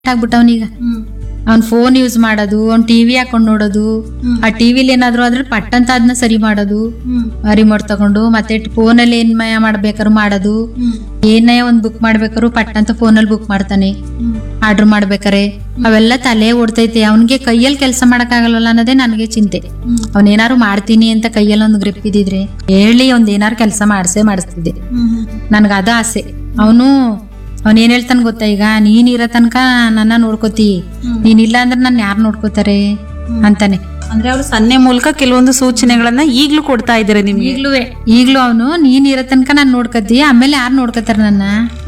ಆಗ್ಬಿಟ್ಟವನೀಗ ಅವ್ನ್ phone use ಮಾಡೋದು ಅವ್ನ್ ಟಿವಿ ಹಾಕೊಂಡ್ ನೋಡೋದು ಆ ಟಿವಿಲಿ ಏನಾದ್ರು ಆದ್ರೆ ಪಟ್ ಅಂತ ಅದನ್ನ ಸರಿ ಮಾಡೋದು ರಿಮೋಟ್ ತಗೊಂಡು ಮತ್ತೆ ಫೋನಲ್ಲಿ ಏನ್ ಮಯ ಮಾಡ್ಬೇಕಾದ್ರು ಮಾಡೋದು ಏನೇ ಒಂದ್ ಬುಕ್ ಮಾಡ್ಬೇಕಾದ್ರು ಪಟ್ ಅಂತ ಫೋನಲ್ಲಿ ಬುಕ್ ಮಾಡ್ತಾನೆ ಆರ್ಡರ್ ಮಾಡ್ಬೇಕಾರೆ ಅವೆಲ್ಲ ತಲೆ ಓಡ್ತೈತೆ ಅವನ್ಗೆ ಕೈಯಲ್ಲಿ ಕೆಲಸ ಆಗಲ್ವಲ್ಲ ಅನ್ನೋದೇ ನನಗೆ ಚಿಂತೆ ಅವನೇನಾರು ಮಾಡ್ತೀನಿ ಅಂತ ಕೈಯಲ್ಲಿ ಒಂದು ಗ್ರಿಪ್ ಇದ್ದಿದ್ರೆ ಹೇಳಿ ಒಂದ್ ಏನಾರು ಕೆಲಸ ಮಾಡ್ಸೇ ಮಾಡಿಸ್ತಿದ್ದೆ ನನ್ಗ ಅದ ಆಸೆ ಅವನು ಅವನ್ ಏನ್ ಹೇಳ್ತಾನ ಗೊತ್ತಾ ಈಗ ನೀನ್ ಇರೋ ತನಕ ನನ್ನ ನೋಡ್ಕೋತಿ ನೀನಿಲ್ಲ ಅಂದ್ರೆ ನನ್ನ ಯಾರು ನೋಡ್ಕೋತಾರೆ ಅಂತಾನೆ ಅಂದ್ರೆ ಅವರು ಸನ್ನೆ ಮೂಲಕ ಕೆಲವೊಂದು ಸೂಚನೆಗಳನ್ನ ಈಗ್ಲೂ ಕೊಡ್ತಾ ಇದಾರೆ ನಿಮ್ಗೆ ಈಗ್ಲೂ ಈಗ್ಲೂ ಅವನು ನೀನ್ ಇರೋ ತನಕ ನಾನ್ ನೋಡ್ಕತಿ ಆಮೇಲೆ ಯಾರು ನೋಡ್ಕೋತಾರ ನನ್ನ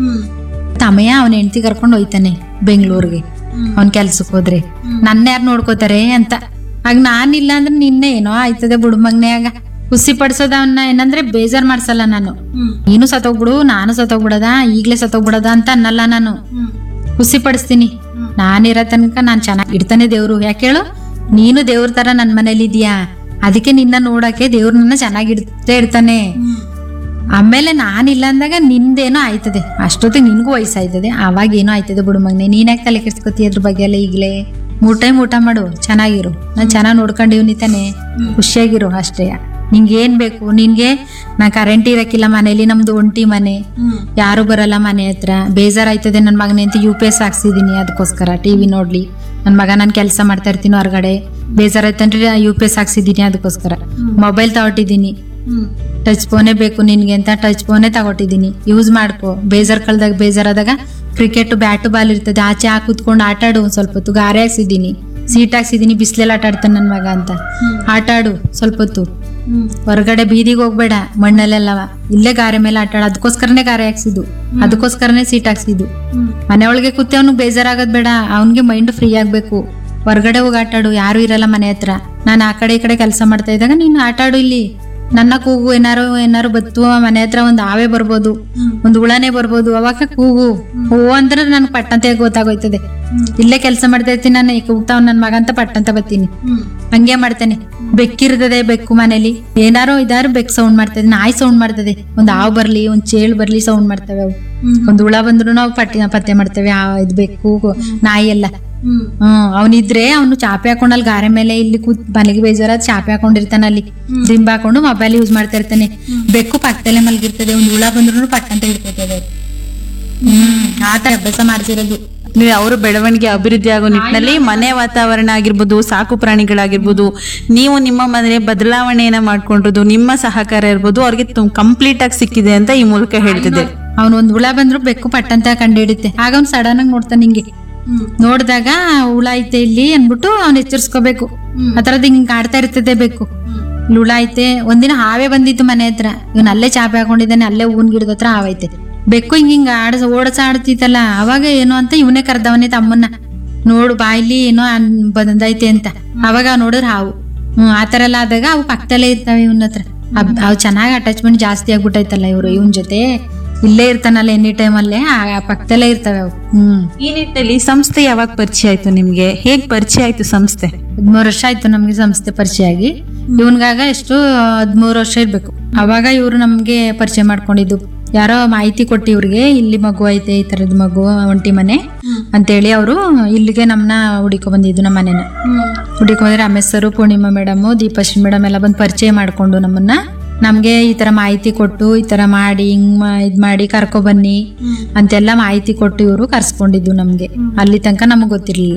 ತಮಯ ಅವನ ಹೆಂಡತಿ ಕರ್ಕೊಂಡು ಹೋಯ್ತಾನೆ ಬೆಂಗಳೂರಿಗೆ ಅವ್ನ್ ಕೆಲ್ಸಕ್ಕೆ ಹೋದ್ರೆ ನನ್ನ ಯಾರು ನೋಡ್ಕೋತಾರೆ ಅಂತ ಆಗ ನಾನಿಲ್ಲ ಅಂದ್ರೆ ನಿನ್ನೆ ಏನೋ ಆಯ್ತದೆ ಬುಡುಮಗ್ನ್ಯಾಗ ಖುಷಿ ಪಡಿಸೋದ ಅವನ್ನ ಏನಂದ್ರೆ ಬೇಜಾರ್ ಮಾಡ್ಸಲ್ಲ ನಾನು ನೀನು ಸತ್ತೋಗ್ಬಿಡು ನಾನು ಸತ್ತೋಗ್ಬಿಡದ ಈಗ್ಲೇ ಸತ್ತೋಗ್ಬಿಡದ ಅಂತ ಅನ್ನಲ್ಲ ನಾನು ಖುಷಿ ಪಡಿಸ್ತೀನಿ ನಾನಿರೋ ತನಕ ನಾನ್ ಚೆನ್ನಾಗಿ ಇಡ್ತಾನೆ ದೇವ್ರು ಯಾಕೆ ಹೇಳು ನೀನು ದೇವ್ರ ತರ ನನ್ ಮನೇಲಿ ಇದೀಯಾ ಅದಕ್ಕೆ ನಿನ್ನ ನೋಡಕ್ಕೆ ದೇವ್ರು ನನ್ನ ಚೆನ್ನಾಗಿ ಇಡ್ತೇ ಇರ್ತಾನೆ ಆಮೇಲೆ ನಾನಿಲ್ಲ ಅಂದಾಗ ನಿಂದೇನೋ ಆಯ್ತದೆ ಅಷ್ಟೊತ್ತಿಗೆ ನಿನ್ಗೂ ವಯಸ್ಸಾಯ್ತದೆ ಅವಾಗ ಏನೋ ಆಯ್ತದೆ ಬಿಡು ಮಗನೆ ನೀನ್ಯಾಕೆ ತಲೆ ಕೆಡ್ಸ್ಕೊತಿ ಅದ್ರ ಬಗ್ಗೆ ಎಲ್ಲ ಈಗ್ಲೇ ಮೂರ್ ಟೈಮ್ ಊಟ ಮಾಡು ಚೆನ್ನಾಗಿರು ನಾನ್ ಚೆನ್ನಾಗಿ ನೋಡ್ಕೊಂಡಿವ್ನಿ ತಾನೆ ಖುಷಿಯಾಗಿರು ಅಷ್ಟೇ ನಿಂಗೆ ಏನ್ ಬೇಕು ನಿನ್ಗೆ ನಾ ಕರೆಂಟ್ ಇರಕ್ಕಿಲ್ಲ ಮನೇಲಿ ನಮ್ದು ಒಂಟಿ ಮನೆ ಯಾರು ಬರಲ್ಲ ಮನೆ ಹತ್ರ ಬೇಜಾರಾಯ್ತದೆ ನನ್ ಮಗನೇ ಅಂತ ಯು ಪಿ ಎಸ್ ಹಾಕ್ಸಿದೀನಿ ಅದಕ್ಕೋಸ್ಕರ ಟಿವಿ ನೋಡ್ಲಿ ನನ್ ಮಗ ನಾನು ಕೆಲಸ ಮಾಡ್ತಾ ಇರ್ತೀನಿ ಹೊರಗಡೆ ಬೇಜಾರಾಯ್ತಂದ್ರೆ ಯು ಪಿ ಎಸ್ ಹಾಕ್ಸಿದೀನಿ ಅದಕ್ಕೋಸ್ಕರ ಮೊಬೈಲ್ ತಗೊಟ್ಟಿದ್ದೀನಿ ಟಚ್ ಫೋನೇ ಬೇಕು ನಿನ್ಗೆ ಅಂತ ಟಚ್ ಫೋನೇ ತಗೊಟ್ಟಿದ್ದೀನಿ ಯೂಸ್ ಮಾಡ್ಕೋ ಬೇಜಾರ್ ಕಳ್ದಾಗ ಬೇಜಾರಾದಾಗ ಕ್ರಿಕೆಟ್ ಬ್ಯಾಟು ಬಾಲ್ ಇರ್ತದೆ ಆಚೆ ಹಾಕಿ ಕುತ್ಕೊಂಡು ಆಟ ಆಡು ಒಂದ್ ಸ್ವಲ್ಪ ಹೊತ್ತು ಗಾರೆ ಹಾಕ್ಸಿದ್ದೀನಿ ಸೀಟ್ ಹಾಕ್ಸಿದ್ದೀನಿ ಬಿಸಿಲೆಲ್ಲ ಆಟ ಆಡ್ತಾನೆ ನನ್ ಮಗ ಅಂತ ಆಟ ಆಡು ಸ್ವಲ್ಪ ಹೊತ್ತು ಹೊರಗಡೆ ಬೀದಿಗೆ ಹೋಗ್ಬೇಡ ಮಣ್ಣಲ್ಲೆಲ್ಲವ ಇಲ್ಲೇ ಗಾರೆ ಮೇಲೆ ಆಟ ಆಡ ಅದಕ್ಕೋಸ್ಕರನೇ ಗಾರೆ ಹಾಕ್ಸಿದ್ದು ಅದಕ್ಕೋಸ್ಕರನೇ ಸೀಟ್ ಹಾಕ್ಸಿದ್ದು ಮನೆ ಒಳಗೆ ಕೂತಿ ಅವ್ನಿಗೆ ಬೇಜಾರಾಗೋದ್ ಬೇಡ ಅವನಿಗೆ ಮೈಂಡ್ ಫ್ರೀ ಆಗ್ಬೇಕು ಹೊರಗಡೆ ಹೋಗಿ ಆಟ ಆಡು ಯಾರು ಇರಲ್ಲ ಮನೆ ಹತ್ರ ನಾನು ಆ ಕಡೆ ಈ ಕಡೆ ಕೆಲಸ ಮಾಡ್ತಾ ಇದ್ದಾಗ ನೀನು ಆಟ ಆಡು ಇಲ್ಲಿ ನನ್ನ ಕೂಗು ಏನಾರು ಏನಾರು ಬತ್ತು ಮನೆ ಹತ್ರ ಒಂದು ಆವೆ ಬರ್ಬೋದು ಒಂದು ಹುಳನೇ ಬರ್ಬೋದು ಅವಾಗ ಕೂಗು ಹೂ ಅಂದ್ರೆ ನನ್ಗೆ ಪಟ್ಟಂತೆ ಗೊತ್ತಾಗೋಯ್ತದೆ ಇಲ್ಲೇ ಕೆಲಸ ಮಾಡ್ತಾ ಇರ್ತೀನಿ ನಾನು ಕೂಗ್ತಾವ್ ನನ್ ಮಗ ಅಂತ ಪಟ್ಟಂತ ಬರ್ತೀನಿ ಹಂಗೆ ಮಾಡ್ತೇನೆ ಬೆಕ್ಕಿರ್ತದೆ ಬೆಕ್ಕು ಮನೇಲಿ ಏನಾರೋ ಇದಾರು ಬೆಕ್ ಸೌಂಡ್ ಮಾಡ್ತದೆ ನಾಯಿ ಸೌಂಡ್ ಮಾಡ್ತದೆ ಒಂದ್ ಹಾವು ಬರ್ಲಿ ಒಂದ್ ಚೇಳು ಬರ್ಲಿ ಸೌಂಡ್ ಮಾಡ್ತವೆ ಅವು ಒಂದ್ ಹುಳ ಬಂದ್ರು ನಾವು ಪಟ್ಟಿ ಪತ್ತೆ ಮಾಡ್ತೇವೆ ಆ ಇದ್ ಬೆಕ್ಕು ನಾಯಿ ಎಲ್ಲ ಹ್ಮ್ ಅವನಿದ್ರೆ ಅವನು ಚಾಪೆ ಹಾಕೊಂಡು ಅಲ್ಲಿ ಗಾರೆ ಮೇಲೆ ಇಲ್ಲಿ ಕೂತ್ ಮನೆಗೆ ಬೇಜಾರಾದ ಚಾಪೆ ಹಾಕೊಂಡಿರ್ತಾನೆ ಅಲ್ಲಿ ದಿಂಬ ಹಾಕೊಂಡು ಮೊಬೈಲ್ ಯೂಸ್ ಮಾಡ್ತಾ ಇರ್ತಾನೆ ಬೆಕ್ಕು ಪಕ್ಕದಲ್ಲೇ ಮಲಗಿರ್ತದೆ ಒಂದ್ ಹುಳ ಬಂದ್ರು ಪಟ್ಟಂತ ಹಿಡ್ಕೊತದೆ ಹ್ಮ್ ಆತರ ಅಭ್ಯಾಸ ಮಾಡ್ತಿರೋದು ನೀವು ಅವರ ಬೆಳವಣಿಗೆ ಅಭಿವೃದ್ಧಿ ಆಗೋ ನಿಟ್ಟಿನಲ್ಲಿ ಮನೆ ವಾತಾವರಣ ಆಗಿರ್ಬೋದು ಸಾಕು ಪ್ರಾಣಿಗಳಾಗಿರ್ಬೋದು ನೀವು ನಿಮ್ಮ ಮನೆ ಬದಲಾವಣೆಯನ್ನ ಮಾಡ್ಕೊಂಡಿರೋದು ನಿಮ್ಮ ಸಹಕಾರ ಇರ್ಬೋದು ಅವ್ರಿಗೆ ಕಂಪ್ಲೀಟ್ ಆಗಿ ಸಿಕ್ಕಿದೆ ಅಂತ ಈ ಮೂಲಕ ಹೇಳ್ತಿದೆ ಅವ್ನ್ ಒಂದ್ ಹುಳ ಬಂದ್ರು ಬೆಕ್ಕು ಪಟ್ಟಂತ ಕಂಡಿಡಿತೆ ಆಗ ಅವ್ನ್ ಸಡನ್ ಆಗಿ ನೋಡ್ತಾನೆ ಹಿಂಗೆ ನೋಡಿದಾಗ ಹುಳ ಐತೆ ಇಲ್ಲಿ ಅನ್ಬಿಟ್ಟು ಅವ್ನ್ ಎಚ್ಚರಿಸ್ಕೋಬೇಕು ಆತರದ್ ಹಿಂಗ್ ಆಡ್ತಾ ಇರ್ತದೆ ಬೆಕ್ಕು ಇಲ್ಲಿ ಹುಳ ಐತೆ ಒಂದಿನ ಹಾವೇ ಬಂದಿತ್ತು ಮನೆ ಹತ್ರ ಇವನ್ ಅಲ್ಲೇ ಚಾಪೆ ಹಾಕೊಂಡಿದ್ದಾನೆ ಅಲ್ಲೇ ಹೂವಿನ ಗಿಡದ ಹತ್ರ ಹಾವೈತೆ ಬೆಕ್ಕು ಹಿಂಗ್ ಹಿಂಗ್ ಆಡ ಓಡಸ ಆಡ್ತಿತ್ತಲ್ಲ ಅವಾಗ ಏನು ಅಂತ ಇವನೇ ಕರ್ದವನೇ ತಮ್ಮನ್ನ ನೋಡು ಬಾಯ್ಲಿ ಏನೋ ಅನ್ ಬಂದೈತೆ ಅಂತ ಅವಾಗ ನೋಡಿದ್ರೆ ಹಾವು ಹ್ಮ್ ಆತರ ಎಲ್ಲ ಆದಾಗ ಅವು ಪಕ್ಕದಲ್ಲೇ ಇರ್ತಾವೆ ಇವನ ಹತ್ರ ಅಬ್- ಅವು ಚೆನ್ನಾಗಿ ಅಟ್ಯಾಚ್ಮೆಂಟ್ ಜಾಸ್ತಿ ಆಗ್ಬಿಟ್ಟೈತಲ್ಲ ಇವ್ರು ಇವನ್ ಜೊತೆ ಇಲ್ಲೇ ಇರ್ತಾನಲ್ಲ ಎನಿ ಟೈಮ್ ಅಲ್ಲೇ ಆ ಆ ಪಕ್ಕದಲ್ಲೇ ಇರ್ತವೆ ಅವು ಹ್ಮ್ ಈ ನಿಟ್ಟಿನಲ್ಲಿ ಸಂಸ್ಥೆ ಯಾವಾಗ ಪರಿಚಯ ಆಯ್ತು ನಿಮ್ಗೆ ಹೇಗ್ ಪರಿಚಯ ಆಯ್ತು ಸಂಸ್ಥೆ ಹದ್ಮೂರು ವರ್ಷ ಆಯ್ತು ನಮ್ಗೆ ಸಂಸ್ಥೆ ಪರಿಚಯ ಆಗಿ ಇವನ್ಗಾಗ ಎಷ್ಟು ಹದ್ಮೂರು ವರ್ಷ ಇರ್ಬೇಕು ಅವಾಗ ಇವ್ರು ನಮ್ಗೆ ಪರಿಚಯ ಮಾಡ್ಕೊಂಡಿದ್ದು ಯಾರೋ ಮಾಹಿತಿ ಕೊಟ್ಟು ಇವ್ರಿಗೆ ಇಲ್ಲಿ ಮಗು ಐತೆ ಈ ತರದ ಮಗು ಒಂಟಿ ಮನೆ ಅಂತೇಳಿ ಅವರು ಇಲ್ಲಿಗೆ ನಮ್ಮನ್ನ ಹುಡಿಕೊ ಬಂದಿದ್ದು ನಮ್ಮ ಮನೆನ ಹುಡುಕಿ ಬಂದ್ರೆ Ramesh sir Poornima madam Deepashree madam ಎಲ್ಲ ಬಂದು ಪರಿಚಯ ಮಾಡ್ಕೊಂಡು ನಮ್ಮನ್ನ ನಮ್ಗೆ ಈ ತರ ಮಾಹಿತಿ ಕೊಟ್ಟು ಈ ತರ ಮಾಡಿ ಹಿಂಗ್ ಮಾ- ಇದ್ ಮಾಡಿ ಕರ್ಕೊ ಬನ್ನಿ ಅಂತೆಲ್ಲ ಮಾಹಿತಿ ಕೊಟ್ಟು ಇವರು ಕರ್ಸ್ಕೊಂಡಿದ್ದು ನಮ್ಗೆ ಅಲ್ಲಿ ತನಕ ನಮಗ್ ಗೊತ್ತಿರ್ಲಿಲ್ಲ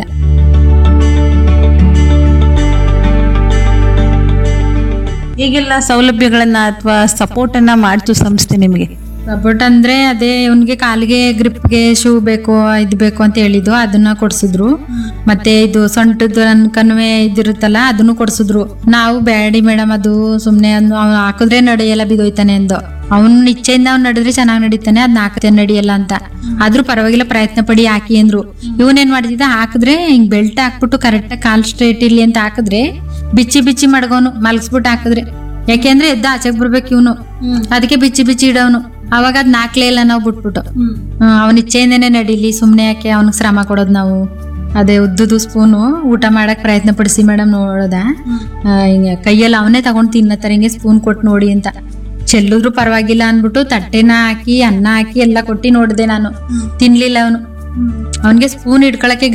ಹೇಗೆಲ್ಲ ಸೌಲಭ್ಯಗಳನ್ನ ಅಥವಾ ಸಪೋರ್ಟ್ ಅನ್ನ ಮಾಡ್ತು ಸಂಸ್ಥೆ ನಿಮಗೆ ಸಪೋರ್ಟ್ ಅಂದ್ರೆ ಅದೇ ಇವನ್ಗೆ ಕಾಲಿಗೆ ಗ್ರಿಪ್ಗೆ ಶೂ ಬೇಕು ಇದ್ ಬೇಕು ಅಂತ ಹೇಳಿದ್ದು ಅದನ್ನ ಕೊಡ್ಸಿದ್ರು ಮತ್ತೆ ಇದು ಸೊಂಟದ ಕನ್ವೆ ಇದಿರುತ್ತಲ್ಲ ಅದನ್ನು ಕೊಡ್ಸಿದ್ರು ನಾವು ಬ್ಯಾಡಿ ಮೇಡಮ್ ಅದು ಸುಮ್ನೆ ಅವ್ನು ಹಾಕಿದ್ರೆ ನಡೆಯಲ್ಲ ಬಿದೋಯ್ತಾನೆ ಅಂದು ಅವ್ನ ಇಚ್ಛೆಯಿಂದ ಅವ್ನು ನಡೆದ್ರೆ ಚೆನ್ನಾಗಿ ನಡೀತಾನೆ ಅದ್ ಹಾಕತೆ ನಡೆಯಲ್ಲ ಅಂತ ಆದ್ರೂ ಪರವಾಗಿಲ್ಲ ಪ್ರಯತ್ನ ಪಡಿ ಹಾಕಿ ಅಂದ್ರು ಇವನೇನ್ ಮಾಡಿದ ಹಾಕಿದ್ರೆ ಹಿಂಗ್ ಬೆಲ್ಟ್ ಹಾಕ್ಬಿಟ್ಟು ಕರೆಕ್ಟ್ ಕಾಲ್ ಸ್ಟ್ರೇಟ್ ಇರ್ಲಿ ಅಂತ ಹಾಕಿದ್ರೆ ಬಿಚ್ಚಿ ಬಿಚ್ಚಿ ಮಡ್ಗೋನು ಮಲ್ಸ್ಬಿಟ್ಟು ಹಾಕಿದ್ರೆ ಯಾಕೆಂದ್ರೆ ಎದ್ದ ಆಚೆಗೆ ಬರ್ಬೇಕು ಇವನು ಅದಕ್ಕೆ ಬಿಚ್ಚಿ ಬಿಚ್ಚಿ ಇಡವನು ಅವಾಗ ಅದ್ ನಾಕ್ಲೇ ಇಲ್ಲ ನಾವು ಬಿಟ್ಬಿಟ್ಟು ಅವನ ಇಚ್ಛೆಯಿಂದನೇ ನಡೀಲಿ ಸುಮ್ನೆ ಯಾಕೆ ಅವನಿಗೆ ಶ್ರಮ ಕೊಡೋದು ನಾವು ಅದೇ ಉದ್ದುದು ಸ್ಪೂನು ಊಟ ಮಾಡಕ್ ಪ್ರಯತ್ನ ಪಡಿಸಿ ಮೇಡಮ್ ನೋಡೋದ ಆ, ಹಿಂಗೆ ಕೈಯಲ್ಲಿ ಅವನೇ ತಗೊಂಡ್ ತಿನ್ನತ್ತಾರೆ ಹಿಂಗೆ ಸ್ಪೂನ್ ಕೊಟ್ಟು ನೋಡಿ ಅಂತ ಚೆಲ್ಲಿದ್ರು ಪರವಾಗಿಲ್ಲ ಅನ್ಬಿಟ್ಟು ತಟ್ಟೆನ ಹಾಕಿ ಅನ್ನ ಹಾಕಿ ಎಲ್ಲ ಕೊಟ್ಟಿ ನೋಡಿದೆ ನಾನು ತಿನ್ಲಿಲ್ಲ ಅವನು ಅವನ್ಗೆ ಸ್ಪೂನ್ ಹಿಡ್ಕೊಳಕ್ಕೆ